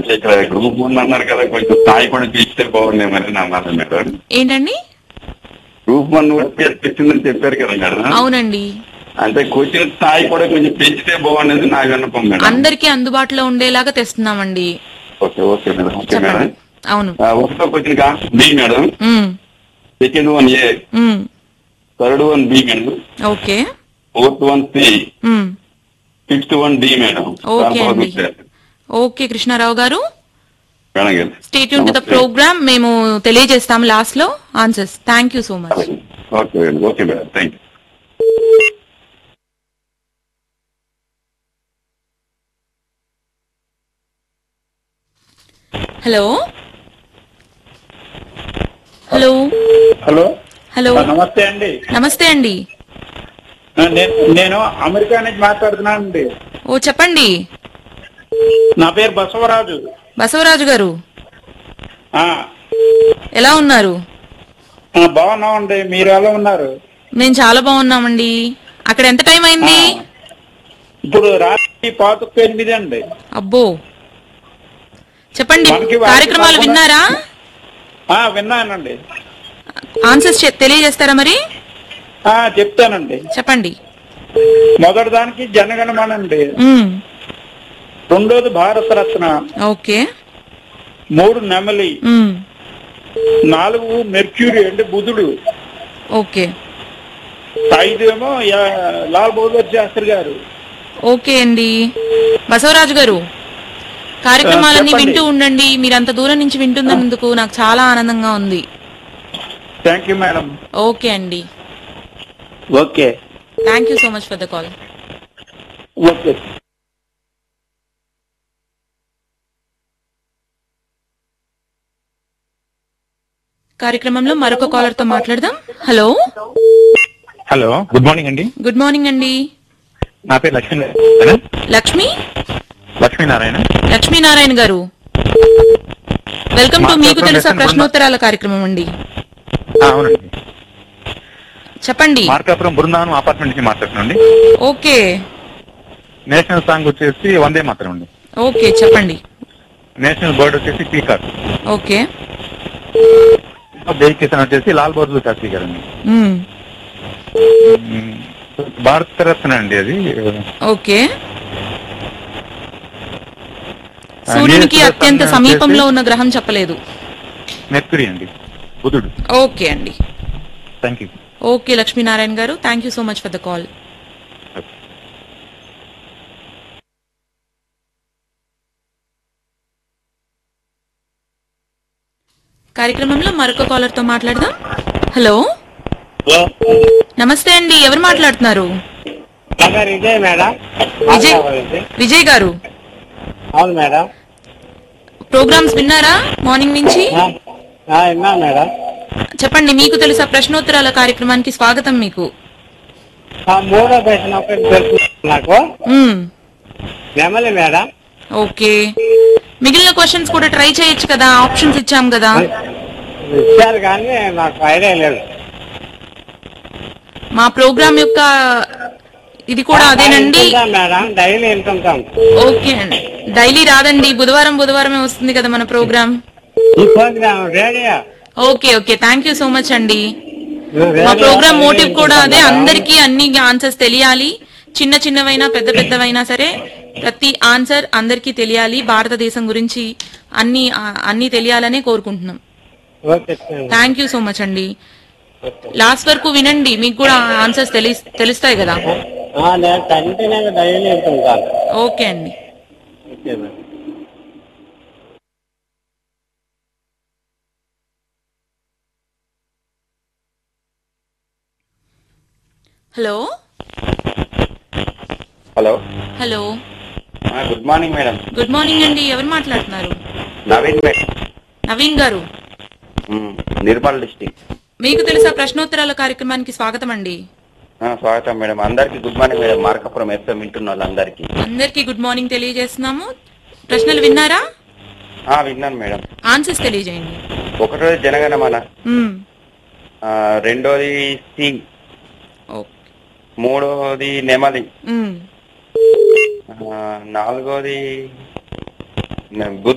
అంటే ఇక్కడ group one అన్నారు కదా కొంచెం స్థాయి కూడా పెంచితే బాగుండేమని నా మాట మేడం ఏంటండి గ్రూప్ వన్ కూడా పేరు పెట్టిందని చెప్పారు కదా మేడం అవునండి అంటే కోచింగ్ స్థాయి కూడా కొంచెం పెంచితే బాగుండేది నా విన్నపం మేడం అందరికీ అందుబాటులో ఉండేలాగా తెస్తున్నామండి okay okay madam okay madam చెప్పండి అవును ఆ, ఒకటో క్వశ్చన్ కా B madam um, second one A um, third one B madam okay fourth one C um, fifth one D madam okay చాలా అండి బాగుంది. ఓకే కృష్ణారావు గారు మేడం గారు స్టేట్ టు ద నమస్తే. ప్రోగ్రామ్ మేము తెలియజేస్తాం లాస్ట్ లో answers thank you so much okay madam okay madam thank you hello hello hello hello ఆ, నమస్తే అండి నమస్తే అండి ఆ, నేను నేను అమెరికా నుంచి మాట్లాడుతున్నాను అండి ఓ చెప్పండి నా పేరు బసవరాజు బసవరాజు గారు ఆ, ఎలా ఉన్నారు ఆ, బాగున్నామండి మీరు ఎలా ఉన్నారు మేము చాలా బాగున్నామండి అక్కడ ఎంత టైం అయింది ఇప్పుడు రాత్రి పాతకు ఎనిమిది అండి అబ్బో చెప్పండి మనకి వారికి కార్యక్రమాలు కాకుండా- విన్నారా ఆ విన్నానండి ఆన్సర్స్ చె- తెలియజేస్తారా మరి ఆ చెప్తానండి చెప్పండి మొదటి దానికి జనగణమన అండి ఉమ్, రెండోది భారత రత్న ఓకే మూడు నెమలి ఉమ్, నాలుగు మెర్క్యూరీ అంటే బుధుడు ఓకే ఐదు ఏమో యా- లాల్ బహదూర్ శాస్త్రి గారు ఓకే అండి బసవరాజు గారు కార్యక్రమాలన్నీ చెప్పండి. వింటూ ఉండండి మీరు అంత దూరం నుంచి వింటున్నందుకు నాకు చాలా ఆనందంగా ఉంది థ్యాంక్ యూ మేడం ఓకే అండి okay thank you so much for the call okay కార్యక్రమంలో మరొక కాలర్ తో మాట్లాడదాం హలో హలో గుడ్ మార్నింగ్ అండి గుడ్ మార్నింగ్ అండి నా పేరు లక్ష్మీనారాయణ లక్ష్మి లక్ష్మీనారాయణ లక్ష్మీనారాయణ గారు వెల్కమ్ టు మా మీకు ప్రోగ్రామ్ తెలుసా లెసన్ ప్రశ్నోత్తరాల కార్యక్రమం అండి ఆ, అవునండి చెప్పండి మార్కాపురం బృందావనం అపార్ట్మెంట్ నుంచి మాట్లాడుతున్నాండి ఓకే నేషనల్ సాంగ్ వచ్చేసి వందే మాత్రం అండి ఓకే చెప్పండి నేషనల్ బర్డ్ వచ్చేసి పీకాక్ ఓకే జై కిసాన్ వచ్చేసి లాల్ బహదూర్ శాస్త్రి గారు అండి మ్మ్. మ్, భారత రత్న అండి అది ఓకే సూర్యునికి నీరజ్ అత్యంత ప్రసన్న సమీపంలో వచ్చేసి ఉన్న గ్రహం చెప్పలేదు మెర్క్యూరీ అండి బుధుడు ఓకే అండి థ్యాంక్ యూ ఓకే లక్ష్మీనారాయణ గారు thank you so much for the call కార్యక్రమంలో మరొక కాలర్ తో మాట్లాడదాం హలో నమస్తే అండి ఎవరు మాట్లాడుతున్నారు విజయ్ మేడం విజయ్ విజయ్ గారు అవును మేడం ప్రోగ్రామ్స్ విన్నారా మార్నింగ్ నుంచి విన్నా మేడం చెప్పండి మీకు తెలుసా ప్రశ్నోత్తరాల కార్యక్రమానికి స్వాగతం మీకు మూడో ప్రశ్న ఒకటి తెలుసు నాకు మ్మ్. నెమలి మేడం ఓకే మిగిలిన క్వశ్చన్స్ కూడా ట్రై చేయొచ్చు కదా ఆప్షన్స్ ఇచ్చాం కదా ఇచ్చారు కానీ నాకు ఐడియా లేదు మా ప్రోగ్రామ్ యొక్క ఇది కూడా అదేనండి వింటుంటాం మేడం డైలీ వింటుంటాం ఓకే అండి డైలీ రాదండి బుధవారం బుధవారమే వస్తుంది కదా మన ప్రోగ్రామ్ ఈ programme radio okay okay thank you so much అండి మా ప్రోగ్రామ్ మోటివ్ కూడా అదే అందరికీ అన్ని ఆన్సర్స్ తెలియాలి చిన్న చిన్నవైనా పెద్ద పెద్దవైనా సరే ప్రతి ఆన్సర్ అందరికీ తెలియాలి భారతదేశం గురించి అన్ని ఆ, అన్ని తెలియాలనే కోరుకుంటున్నాం okay thank you so much అండి లాస్ట్ వరకు వినండి మీకు కూడా ఆన్సర్స్ తెలి తెలుస్తాయి కదా నేను కంటిన్యూగా డైలీ వింటుంటాను ఓకే అండి okay madam hello hello hello good morning madam good morning అండి ఎవరు మాట్లాడుతున్నారు నవీన్ మేడం నవీన్ గారు నిర్మల్ డిస్టిక్ మీకు తెలుసా ప్రశ్నోత్తరాల కార్యక్రమానికి స్వాగతం అండి స్వాగతం మేడం అందరికి good morning madam Markapuram FM వింటున్న వాళ్ళందరికీ అందరికీ గుడ్ మార్నింగ్ తెలియజేస్తున్నాము ప్రశ్నలు విన్నారా ఆ, విన్నాను మేడం ఆన్సర్స్ తెలియజేయండి ఒకటోది జనగణమన మ్మ్. ఆ, రెండోది సి ఓకే మూడోది నెమలి మ్మ్. ఆ, నాలుగోది బుధ